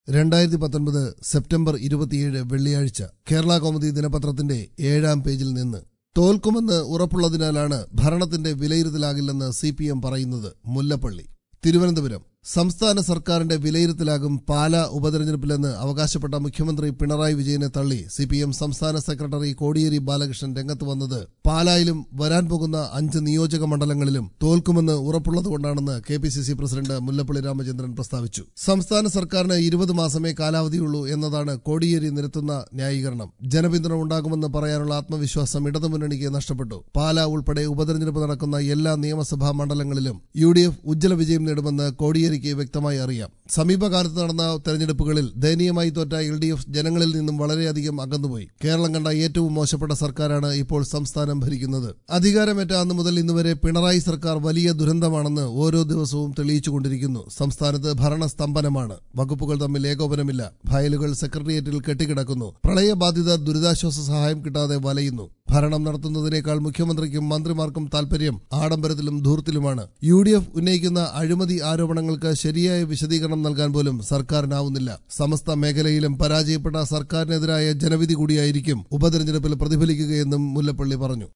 രണ്ടായിരത്തി പത്തൊൻപത് സെപ്റ്റംബർ ഇരുപത്തിയേഴ് വെള്ളിയാഴ്ച കേരള കൗമുദി ദിനപത്രത്തിന്റെ ഏഴാം പേജിൽ നിന്ന് തോൽക്കുമെന്ന് ഉറപ്പുള്ളതിനാലാണ് ഭരണത്തിന്റെ വിലയിരുത്തലാകില്ലെന്ന് സി പി എം പറയുന്നത് മുല്ലപ്പള്ളി തിരുവനന്തപുരം സംസ്ഥാന സർക്കാരിന്റെ വിലയിരുത്തലാകും പാല ഉപതെരഞ്ഞെടുപ്പിലെന്ന് അവകാശപ്പെട്ട മുഖ്യമന്ത്രി പിണറായി വിജയനെ തള്ളി സി പി എം സംസ്ഥാന സെക്രട്ടറി കോടിയേരി ബാലകൃഷ്ണൻ രംഗത്ത് വന്നത് പാലായിലും വരാൻ പോകുന്ന അഞ്ച് നിയോജക മണ്ഡലങ്ങളിലും തോൽക്കുമെന്ന് ഉറപ്പുള്ളതുകൊണ്ടാണെന്ന് K P C C president Mullappally Ramachandran പ്രസ്താവിച്ചു സംസ്ഥാന സർക്കാരിന് ഇരുപത് മാസമേ കാലാവധിയുള്ളൂ എന്നതാണ് കോടിയേരി നിരത്തുന്ന ന്യായീകരണം ജനപിന്തുണ ഉണ്ടാകുമെന്ന് പറയാനുള്ള ആത്മവിശ്വാസം ഇടതുമുന്നണിക്ക് നഷ്ടപ്പെട്ടു പാല ഉൾപ്പെടെ ഉപതെരഞ്ഞെടുപ്പ് നടക്കുന്ന എല്ലാ നിയമസഭാ മണ്ഡലങ്ങളിലും യു ഡി എഫ് ഉജ്ജ്വല വിജയം നേടുമെന്ന് കോടിയേരിക്ക് വ്യക്തമായി അറിയാം സമീപകാലത്ത് നടന്ന തെരഞ്ഞെടുപ്പുകളിൽ ദയനീയമായി തോറ്റ എൽ ഡി എഫ് ജനങ്ങളിൽ നിന്നും വളരെയധികം അകന്നുപോയി കേരളം കണ്ട ഏറ്റവും മോശപ്പെട്ട സർക്കാരാണ് ഇപ്പോൾ സംസ്ഥാനം ഭരിക്കുന്നത് അധികാരമേറ്റ അന്ന് മുതൽ ഇന്നുവരെ പിണറായി സർക്കാർ വലിയ ദുരന്തമാണെന്ന് ഓരോ ദിവസവും തെളിയിച്ചുകൊണ്ടിരിക്കുന്നു സംസ്ഥാനത്ത് ഭരണസ്തംഭനമാണ് വകുപ്പുകൾ തമ്മിൽ ഏകോപനമില്ല ഫയലുകൾ സെക്രട്ടേറിയറ്റിൽ കെട്ടിക്കിടക്കുന്നു പ്രളയബാധിത ദുരിതാശ്വാസ സഹായം കിട്ടാതെ വലയുന്നു ഭരണം നടത്തുന്നതിനേക്കാൾ മുഖ്യമന്ത്രിക്കും മന്ത്രിമാർക്കും താൽപര്യം ആഡംബരത്തിലും ധൂർത്തിലുമാണ് യു ഡി എഫ് ഉന്നയിക്കുന്ന അഴിമതി ആരോപണങ്ങൾക്ക് ശരിയായ വിശദീകരണം നൽകാൻ പോലും സർക്കാരിനാവുന്നില്ല സമസ്ത മേഖലയിലും പരാജയപ്പെട്ട സർക്കാരിനെതിരായ ജനവിധി കൂടിയായിരിക്കും ഉപതെരഞ്ഞെടുപ്പിൽ പ്രതിഫലിക്കുകയെന്നും മുല്ലപ്പള്ളി പറഞ്ഞു